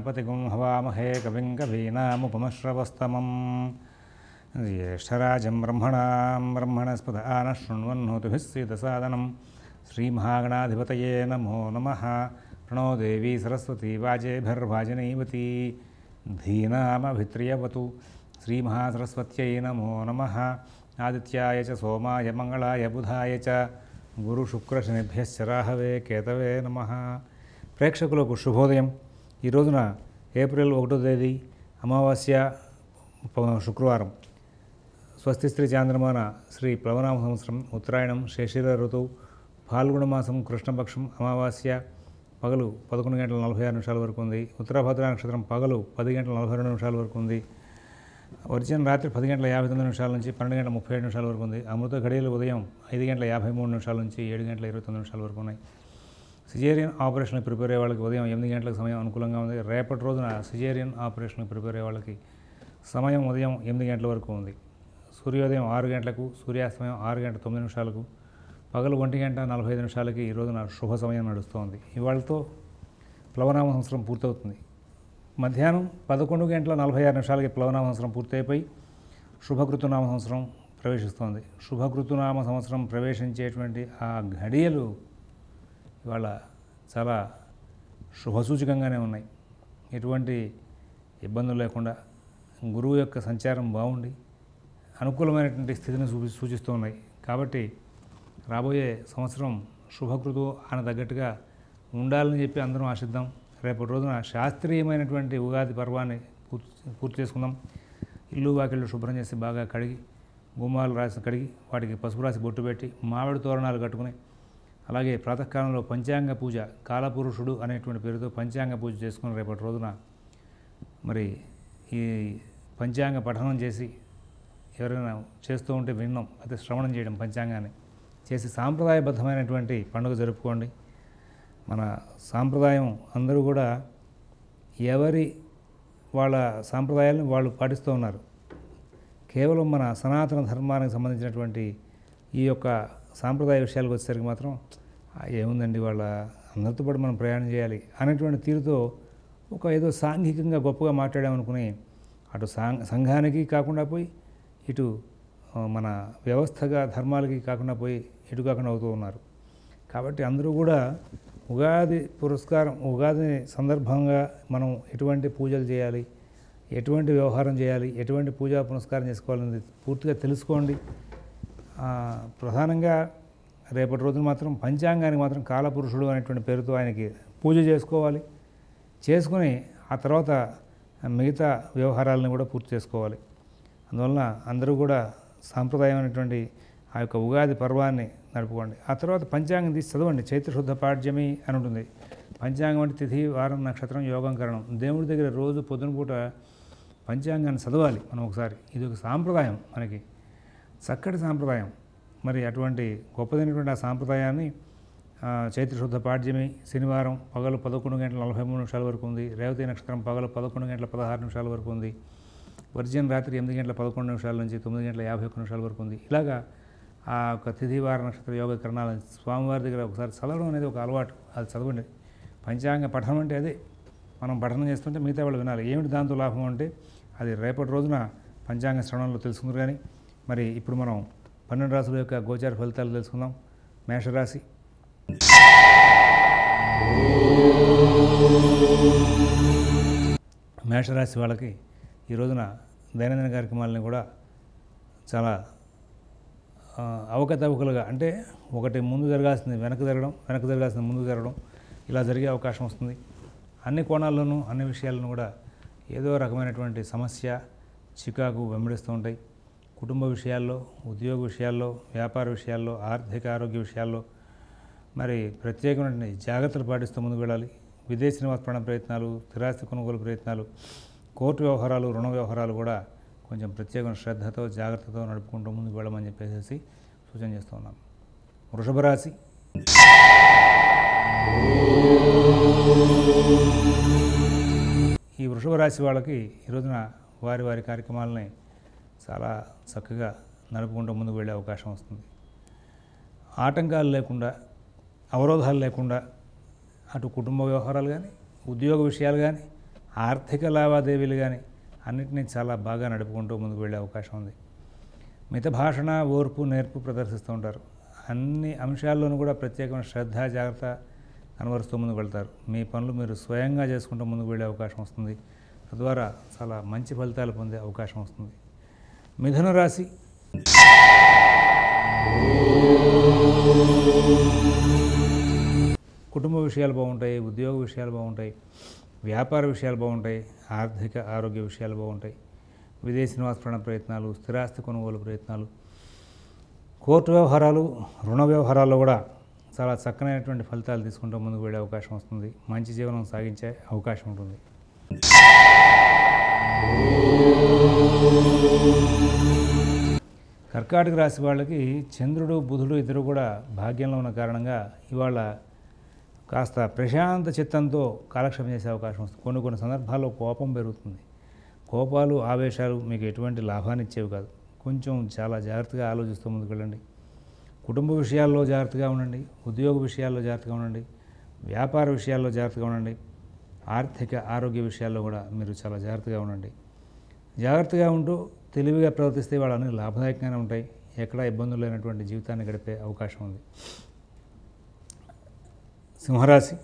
गणपतिगुं हवामहे कविं कवीनामुपमश्रवस्तमं ज्येष्ठराजं ब्रह्मणां ब्रह्मणस्पद आनः शृण्वन्नोतिभिः सीदसादनं श्रीमहागणाधिपतये नमो नमः प्रणो देवी सरस्वती वाजेभिर्वाजनैवती धीनामभित्र्यवतु श्रीमहासरस्वत्यै नमो नमः आदित्याय च सोमाय मङ्गलाय बुधाय च గురుశుక్రశనిభ్యశ్చ రాహవే కేతవే నమ ప్రేక్షకులకు శుభోదయం ఈ రోజున ఏప్రిల్ ఒకటో తేదీ అమావాస్య ప- శుక్రవారం స్వస్తి స్త్రీ చాంద్రమాన శ్రీ ప్లవనామ సంవత్సరం ఉత్తరాయణం శేషిర ఋతువు ఫాల్గుణ మాసం కృష్ణపక్షం అమావాస్య పగలు పదకొండు గంటల నలభై ఆరు నిమిషాల వరకు ఉంది ఉత్తరాభద్ర నక్షత్రం పగలు పది గంటల నలభై రెండు నిమిషాల వరకు ఉంది వర్జన్ రాత్రి పది గంటల యాభై తొమ్మిది నిమిషాల నుంచి పన్నెండు గంటల ముప్పై ఏడు నిమిషాల వరకు ఉంది అమృత ఘడియలు ఉదయం ఐదు గంటల యాభై మూడు నిమిషాల నుంచి ఏడు గంటల ఇరవై తొమ్మిది నిమిషాల వరకు ఉన్నాయి సిజేరియన్ ఆపరేషన్ ప్రిపేర్ అయ్యే వాళ్ళకి ఉదయం ఎనిమిది గంటలకు సమయం అనుకూలంగా ఉంది రేపటి రోజున సిజేరియన్ ఆపరేషన్ ప్రిపేర్ అయ్యే వాళ్ళకి సమయం ఉదయం ఎనిమిది గంటల వరకు ఉంది సూర్యోదయం ఆరు గంటలకు సూర్యాస్తమయం ఆరు గంటల తొమ్మిది నిమిషాలకు పగలు ఒంటి గంట నలభై ఐదు నిమిషాలకి ఈ రోజున శుభ సమయం నడుస్తోంది ఇవాళతో ప్లవనామ సంవత్సరం పూర్తవుతుంది మధ్యాహ్నం పదకొండు గంటల నలభై ఆరు నిమిషాలకి ప్లవనామ సంవత్సరం పూర్తయిపోయి శుభకృతునామ సంవత్సరం ప్రవేశిస్తోంది శుభకృతునామ సంవత్సరం ప్రవేశించేటువంటి ఆ ఘడియలు ఇవాళ చాలా శుభసూచకంగానే ఉన్నాయి ఎటువంటి ఇబ్బందులు లేకుండా గురువు యొక్క సంచారం బాగుండి అనుకూలమైనటువంటి స్థితిని సూచి సూచిస్తూ ఉన్నాయి కాబట్టి రాబోయే సంవత్సరం శుభకృతు అని తగ్గట్టుగా ఉండాలని చెప్పి అందరం ఆశిద్దాం రేపటి రోజున శాస్త్రీయమైనటువంటి ఉగాది పర్వాన్ని పూర్తి పూర్తి చేసుకుందాం ఇల్లు వాకిళ్ళు శుభ్రం చేసి బాగా కడిగి గుమ్మాలు రాసి కడిగి వాటికి పసుపు రాసి బొట్టు పెట్టి మామిడి తోరణాలు కట్టుకుని అలాగే ప్రాతకాలంలో పంచాంగ పూజ కాలపురుషుడు అనేటువంటి పేరుతో పంచాంగ పూజ చేసుకుని రేపటి రోజున మరి ఈ పంచాంగ పఠనం చేసి ఎవరైనా చేస్తూ ఉంటే విన్నాం అయితే శ్రవణం చేయడం పంచాంగాన్ని చేసి సాంప్రదాయబద్ధమైనటువంటి పండుగ జరుపుకోండి మన సాంప్రదాయం అందరూ కూడా ఎవరి వాళ్ళ సాంప్రదాయాలను వాళ్ళు పాటిస్తూ ఉన్నారు కేవలం మన సనాతన ధర్మానికి సంబంధించినటువంటి ఈ యొక్క సాంప్రదాయ విషయాలకు వచ్చేసరికి మాత్రం "ఆ, ఏముందండి వాళ్ళ అందరితో పాటు మనం ప్రయాణం చేయాలి అనేటువంటి తీరుతో ఒక ఏదో సాంఘికంగా గొప్పగా మాట్లాడామనుకుని అటు సాంఘ సంఘానికి కాకుండా పోయి ఇటు ఆ, మన వ్యవస్థగా ధర్మాలకి కాకుండా పోయి ఇటు కాకుండా అవుతూ ఉన్నారు కాబట్టి అందరూ కూడా ఉగాది పురస్కారం ఉగాది సందర్భంగా మనం ఎటువంటి పూజలు చేయాలి ఎటువంటి వ్యవహారం చేయాలి ఎటువంటి పూజా పునస్కారం చేసుకోవాలనేది పూర్తిగా తెలుసుకోండి ఆ, ప్రధానంగా రేపటి రోజున మాత్రం పంచాంగానికి మాత్రం కాలపురుషుడు అనేటువంటి పేరుతో ఆయనకి పూజ చేసుకోవాలి చేసుకుని ఆ తర్వాత మిగతా వ్యవహారాలను కూడా పూర్తి చేసుకోవాలి అందువలన అందరూ కూడా సాంప్రదాయమైనటువంటి ఆ యొక్క ఉగాది పర్వాన్ని నడుపుకోండి ఆ తర్వాత పంచాంగం తీసి చదవండి చైత్రశుద్ధ పాడ్యమి అని ఉంటుంది పంచాంగం అంటే తిథి వారం నక్షత్రం యోగం కరణం దేవుడి దగ్గర రోజు పొద్దున పూట పంచాంగాన్ని చదవాలి మనం ఒకసారి ఇది ఒక సాంప్రదాయం మనకి చక్కటి సాంప్రదాయం మరి అటువంటి గొప్పదైనటువంటి ఆ సాంప్రదాయాన్ని ఆ, చైత్రశుద్ధ పాడ్యమి శనివారం పగలు పదకొండు గంటల నలభై మూడు నిమిషాల వరకు ఉంది రేవతి నక్షత్రం పగలు పదకొండు గంటల పదహారు నిమిషాల వరకు ఉంది వర్జన్ రాత్రి ఎనిమిది గంటల పదకొండు నిమిషాల నుంచి తొమ్మిది గంటల యాభై ఒక్క నిమిషాల వరకు ఉంది ఇలాగా ఆ యొక్క తిథి వార నక్షత్ర యోగ కరణాలను స్వామివారి దగ్గర ఒకసారి చదవడం అనేది ఒక అలవాటు అది చదవండి పంచాంగ పఠనం అంటే అదే మనం పఠనం చేస్తుంటే మిగతా వాళ్ళు వినాలి ఏమిటి దాంతో లాభం అంటే అది రేపటి రోజున పంచాంగ శ్రవణంలో తెలుసుకుందరు కానీ మరి ఇప్పుడు మనం పన్నెండు రాసుల యొక్క గోచార ఫలితాలు తెలుసుకుందాం మేషరాశి మేషరాశి వాళ్ళకి ఈ రోజున దైనందిన కార్యక్రమాలని కూడా చాలా ఆ, అవకతవకలుగా అంటే ఒకటి ముందు జరగాల్సింది వెనక జరగడం వెనక జరగాల్సింది ముందు జరగడం ఇలా జరిగే అవకాశం వస్తుంది అన్ని కోణాల్లోనూ అన్ని విషయాలను కూడా ఏదో రకమైనటువంటి సమస్య చికాకు వెంబడిస్తూ ఉంటాయి కుటుంబ విషయాల్లో ఉద్యోగ విషయాల్లో వ్యాపార విషయాల్లో ఆర్థిక ఆరోగ్య విషయాల్లో మరి ప్రత్యేకమైన జాగ్రత్తలు పాటిస్తూ ముందుకు వెళ్ళాలి విదేశీ నివాస ప్రాణ ప్రయత్నాలు స్థిరాస్తి కొనుగోలు ప్రయత్నాలు కోర్టు వ్యవహారాలు రుణ వ్యవహారాలు కూడా కొంచెం ప్రత్యేకమైన శ్రద్ధతో జాగ్రత్తతో నడుపుకుంటూ ముందుకు వెళ్ళమని చెప్పేసి సూచన చేస్తూ ఉన్నాం వృషభ రాశి ఈ వృషభ రాశి వాళ్ళకి ఈ రోజున వారి వారి కార్యక్రమాలని చాలా చక్కగా నడుపుకుంటూ ముందుకు వెళ్ళే అవకాశం వస్తుంది ఆటంకాలు లేకుండా అవరోధాలు లేకుండా అటు కుటుంబ వ్యవహారాలు కానీ ఉద్యోగ విషయాలు కానీ ఆర్థిక లావాదేవీలు కానీ అన్నిటినీ చాలా బాగా నడుపుకుంటూ ముందుకు వెళ్ళే అవకాశం ఉంది మిత భాషణ ఓర్పు నేర్పు ప్రదర్శిస్తూ ఉంటారు అన్ని అంశాల్లోనూ కూడా ప్రత్యేకమైన శ్రద్ధ జాగ్రత్త కనబరుస్తూ ముందుకు వెళ్తారు మీ పనులు మీరు స్వయంగా చేసుకుంటూ ముందుకు వెళ్ళే అవకాశం వస్తుంది తద్వారా చాలా మంచి ఫలితాలు పొందే అవకాశం వస్తుంది మిథున రాశి కుటుంబ విషయాలు బాగుంటాయి ఉద్యోగ విషయాలు బాగుంటాయి వ్యాపార విషయాలు బాగుంటాయి ఆర్థిక ఆరోగ్య విషయాలు బాగుంటాయి విదేశీ నివాసపరణ ప్రయత్నాలు స్థిరాస్తి కొనుగోలు ప్రయత్నాలు కోర్టు వ్యవహారాలు రుణ వ్యవహారాల్లో కూడా చాలా చక్కనైనటువంటి ఫలితాలు తీసుకుంటూ ముందుకు వెళ్ళే అవకాశం వస్తుంది మంచి జీవనం సాగించే అవకాశం ఉంటుంది కర్కాటక రాశి వాళ్ళకి చంద్రుడు బుధుడు ఇద్దరు కూడా భాగ్యంలో ఉన్న కారణంగా ఇవాళ కాస్త ప్రశాంత చిత్తంతో కాలక్షేపం చేసే అవకాశం వస్తుంది కొన్ని కొన్ని సందర్భాల్లో కోపం పెరుగుతుంది కోపాలు ఆవేశాలు మీకు ఎటువంటి లాభాన్ని ఇచ్చేవి కాదు కొంచెం చాలా జాగ్రత్తగా ఆలోచిస్తూ ముందుకు వెళ్ళండి కుటుంబ విషయాల్లో జాగ్రత్తగా ఉండండి ఉద్యోగ విషయాల్లో జాగ్రత్తగా ఉండండి వ్యాపార విషయాల్లో జాగ్రత్తగా ఉండండి ఆర్థిక ఆరోగ్య విషయాల్లో కూడా మీరు చాలా జాగ్రత్తగా ఉండండి జాగ్రత్తగా ఉంటూ తెలివిగా ప్రవర్తిస్తే వాళ్ళు అన్ని లాభదాయకంగానే ఉంటాయి ఎక్కడా ఇబ్బందులు లేనటువంటి జీవితాన్ని గడిపే అవకాశం ఉంది సింహరాశి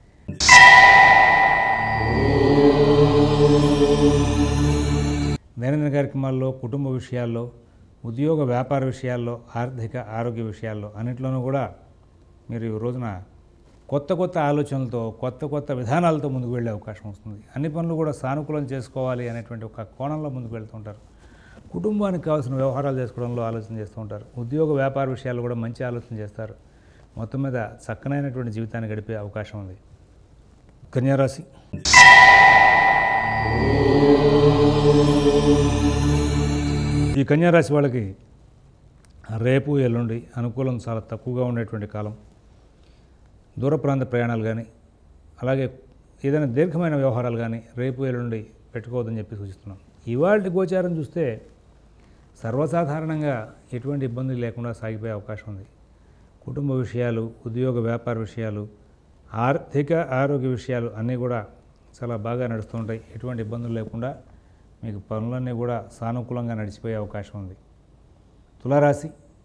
దైనందిన కార్యక్రమాల్లో కుటుంబ విషయాల్లో ఉద్యోగ వ్యాపార విషయాల్లో ఆర్థిక ఆరోగ్య విషయాల్లో అన్నింటిలోనూ కూడా మీరు ఈ రోజున కొత్త కొత్త ఆలోచనలతో కొత్త కొత్త విధానాలతో ముందుకు వెళ్ళే అవకాశం వస్తుంది అన్ని పనులు కూడా సానుకూలం చేసుకోవాలి అనేటువంటి ఒక కోణంలో ముందుకు వెళ్తుంటారు కుటుంబానికి కావాల్సిన వ్యవహారాలు చేసుకోవడంలో ఆలోచన చేస్తూ ఉంటారు ఉద్యోగ వ్యాపార విషయాలు కూడా మంచి ఆలోచన చేస్తారు మొత్తం మీద చక్కనైనటువంటి జీవితాన్ని గడిపే అవకాశం ఉంది కన్యారాశి ఈ కన్యారాశి వాళ్ళకి రేపు ఎల్లుండి అనుకూలం చాలా తక్కువగా ఉండేటువంటి కాలం దూర ప్రాంత ప్రయాణాలు కానీ అలాగే ఏదైనా దీర్ఘమైన వ్యవహారాలు కానీ రేపు ఎల్లుండి పెట్టుకోవద్దని చెప్పి సూచిస్తున్నాం ఇవాళ గోచారం చూస్తే సర్వసాధారణంగా ఎటువంటి ఇబ్బంది లేకుండా సాగిపోయే అవకాశం ఉంది కుటుంబ విషయాలు ఉద్యోగ వ్యాపార విషయాలు ఆర్థిక ఆరోగ్య విషయాలు అన్నీ కూడా చాలా బాగా నడుస్తూ ఉంటాయి ఎటువంటి ఇబ్బందులు లేకుండా మీకు పనులన్నీ కూడా సానుకూలంగా నడిచిపోయే అవకాశం ఉంది తులారాశి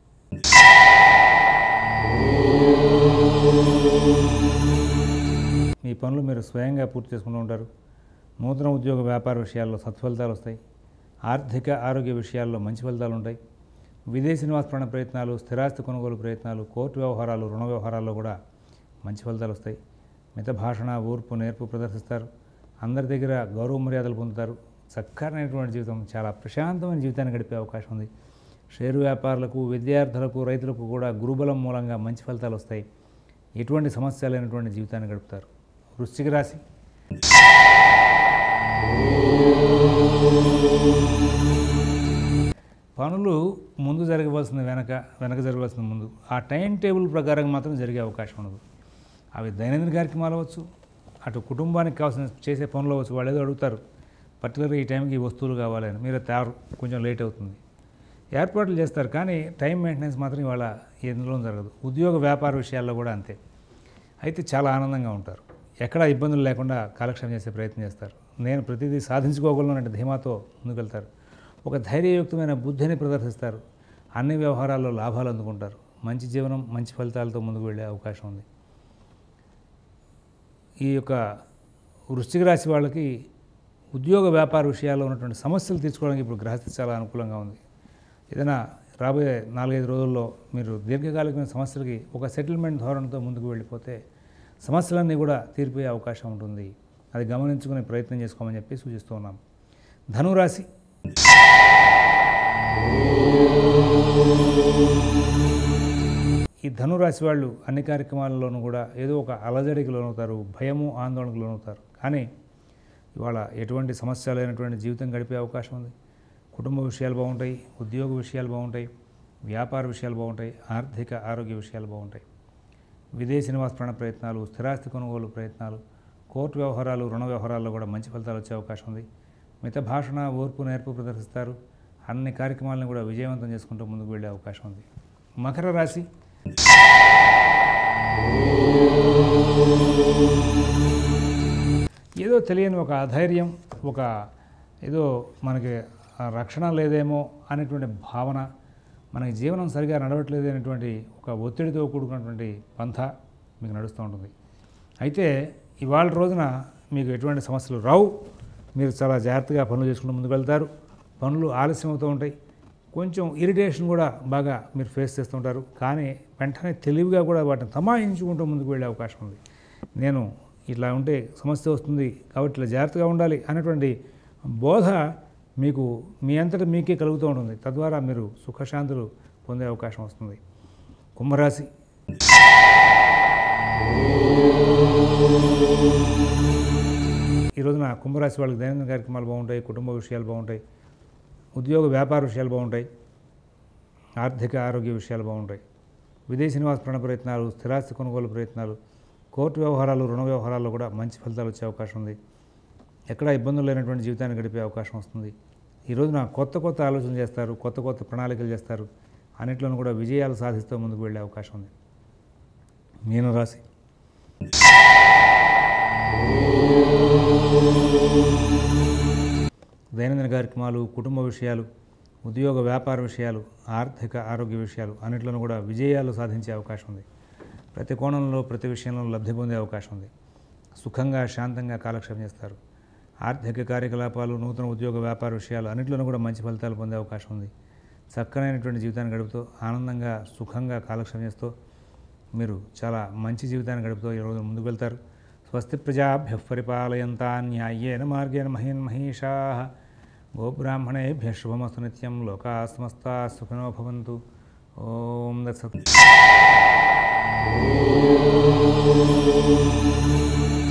మీ పనులు మీరు స్వయంగా పూర్తి చేసుకుంటూ ఉంటారు నూతన ఉద్యోగ వ్యాపార విషయాల్లో సత్ఫలితాలు వస్తాయి ఆర్థిక ఆరోగ్య విషయాల్లో మంచి ఫలితాలు ఉంటాయి విదేశీ నివాసపరణ ప్రయత్నాలు స్థిరాస్తి కొనుగోలు ప్రయత్నాలు కోర్టు వ్యవహారాలు రుణ వ్యవహారాల్లో కూడా మంచి ఫలితాలు వస్తాయి మిత భాషణ ఓర్పు నేర్పు ప్రదర్శిస్తారు అందరి దగ్గర గౌరవ మర్యాదలు పొందుతారు చక్కనైనటువంటి జీవితం చాలా ప్రశాంతమైన జీవితాన్ని గడిపే అవకాశం ఉంది షేరు వ్యాపారులకు విద్యార్థులకు రైతులకు కూడా గురుబలం మూలంగా మంచి ఫలితాలు వస్తాయి ఎటువంటి సమస్య లేనటువంటి జీవితాన్ని గడుపుతారు వృశ్చిక రాశి పనులు ముందు జరగవలసింది వెనక వెనక జరగవలసింది ముందు ఆ టైం టేబుల్ ప్రకారం మాత్రం జరిగే అవకాశం ఉండదు అవి దైనందిన కార్యక్రమాలు అవ్వచ్చు అటు కుటుంబానికి కావాల్సిన చేసే పనులు అవ్వచ్చు వాళ్ళు ఏదో అడుగుతారు పర్టికులర్గా ఈ టైంకి ఈ వస్తువులు కావాలని మీరు తయారు కొంచెం లేట్ అవుతుంది ఏర్పాట్లు చేస్తారు కానీ టైం మెయింటెనెన్స్ మాత్రం ఇవాళ ఎందులో జరగదు ఉద్యోగ వ్యాపార విషయాల్లో కూడా అంతే అయితే చాలా ఆనందంగా ఉంటారు ఎక్కడ ఇబ్బందులు లేకుండా కాలక్షేపం చేసే ప్రయత్నం చేస్తారు నేను ప్రతిదీ సాధించుకోగలను అనే ధీమాతో ముందుకు వెళ్తారు ఒక ధైర్యయుక్తమైన బుద్ధిని ప్రదర్శిస్తారు అన్ని వ్యవహారాల్లో లాభాలు అందుకుంటారు మంచి జీవనం మంచి ఫలితాలతో ముందుకు వెళ్ళే అవకాశం ఉంది ఈ యొక్క వృశ్చిక రాశి వాళ్ళకి ఉద్యోగ వ్యాపార విషయాల్లో ఉన్నటువంటి సమస్యలు తీర్చుకోవడానికి ఇప్పుడు గ్రహస్థితి చాలా అనుకూలంగా ఉంది ఏదైనా రాబోయే నాలుగైదు రోజుల్లో మీరు దీర్ఘకాలికమైన సమస్యలకి ఒక సెటిల్మెంట్ ధోరణితో ముందుకు వెళ్ళిపోతే సమస్యలన్నీ కూడా తీరిపోయే అవకాశం ఉంటుంది అది గమనించుకునే ప్రయత్నం చేసుకోమని చెప్పి సూచిస్తూ ఉన్నాం ధనురాశి ఈ ధనురాశి వాళ్ళు అన్ని కార్యక్రమాలలోనూ కూడా ఏదో ఒక అలజడికి లోనవుతారు భయము ఆందోళనకు లోనవుతారు కానీ ఇవాళ ఎటువంటి సమస్య లేనటువంటి జీవితం గడిపే అవకాశం ఉంది కుటుంబ విషయాలు బాగుంటాయి ఉద్యోగ విషయాలు బాగుంటాయి వ్యాపార విషయాలు బాగుంటాయి ఆర్థిక ఆరోగ్య విషయాలు బాగుంటాయి విదేశీ నివాసపరణ ప్రయత్నాలు స్థిరాస్తి కొనుగోలు ప్రయత్నాలు కోర్టు వ్యవహారాలు రుణ వ్యవహారాల్లో కూడా మంచి ఫలితాలు వచ్చే అవకాశం ఉంది మిత భాషణ ఓర్పు నేర్పు ప్రదర్శిస్తారు అన్ని కార్యక్రమాలను కూడా విజయవంతం చేసుకుంటూ ముందుకు వెళ్ళే అవకాశం ఉంది మకర రాశి ఏదో తెలియని ఒక అధైర్యం ఒక ఏదో మనకి ఆ రక్షణ లేదేమో అనేటువంటి భావన మనకి జీవనం సరిగా నడవట్లేదు అనేటువంటి ఒక ఒత్తిడితో కూడుకున్నటువంటి పంథ మీకు నడుస్తూ ఉంటుంది అయితే ఇవాళ రోజున మీకు ఎటువంటి సమస్యలు రావు మీరు చాలా జాగ్రత్తగా పనులు చేసుకుంటూ ముందుకు వెళ్తారు పనులు ఆలస్యం అవుతూ ఉంటాయి కొంచెం ఇరిటేషన్ కూడా బాగా మీరు ఫేస్ చేస్తుంటారు కానీ వెంటనే తెలివిగా కూడా వాటిని తమాయించుకుంటూ ముందుకు వెళ్ళే అవకాశం ఉంది నేను ఇట్లా ఉంటే సమస్య వస్తుంది కాబట్టి ఇట్లా జాగ్రత్తగా ఉండాలి అనేటువంటి బోధ మీకు మీ అంతటా మీకే కలుగుతూ ఉంటుంది తద్వారా మీరు సుఖశాంతులు పొందే అవకాశం వస్తుంది కుంభరాశి ఈ రోజున కుంభరాశి వాళ్ళకి దైనందిన కార్యక్రమాలు బాగుంటాయి కుటుంబ విషయాలు బాగుంటాయి ఉద్యోగ వ్యాపార విషయాలు బాగుంటాయి ఆర్థిక ఆరోగ్య విషయాలు బాగుంటాయి విదేశీ నివాస ప్రణ ప్రయత్నాలు స్థిరాస్తి కొనుగోలు ప్రయత్నాలు కోర్టు వ్యవహారాలు రుణ వ్యవహారాల్లో కూడా మంచి ఫలితాలు వచ్చే అవకాశం ఉంది ఎక్కడా ఇబ్బందులు లేనటువంటి జీవితాన్ని గడిపే అవకాశం వస్తుంది ఈ రోజున కొత్త కొత్త ఆలోచనలు చేస్తారు కొత్త కొత్త ప్రణాళికలు చేస్తారు అన్నిట్లోనూ కూడా విజయాలు సాధిస్తూ ముందుకు వెళ్ళే అవకాశం ఉంది మీనరాశి దైనందిన కార్యక్రమాలు కుటుంబ విషయాలు ఉద్యోగ వ్యాపార విషయాలు ఆర్థిక ఆరోగ్య విషయాలు అన్నిట్లోనూ కూడా విజయాలు సాధించే అవకాశం ఉంది ప్రతి కోణంలో ప్రతి విషయంలో లబ్ధి పొందే అవకాశం ఉంది సుఖంగా శాంతంగా కాలక్షేపం చేస్తారు ఆర్థిక కార్యకలాపాలు నూతన ఉద్యోగ వ్యాపార విషయాలు అన్నింటిలోనూ కూడా మంచి ఫలితాలు పొందే అవకాశం ఉంది చక్కనైనటువంటి జీవితాన్ని గడుపుతూ ఆనందంగా సుఖంగా కాలక్షేపం చేస్తూ మీరు చాలా మంచి జీవితాన్ని గడుపుతూ ఈరోజు ముందుకు వెళ్తారు స్వస్తి ప్రజాభ్య పరిపాలయంతా న్యాయేన మార్గేణ మహీన్ మహీషా గోబ్రాహ్మణేభ్య శుభమస్తు నిత్యం లోకా సమస్తా సుఖినో భవంతు ఓం దత్సత్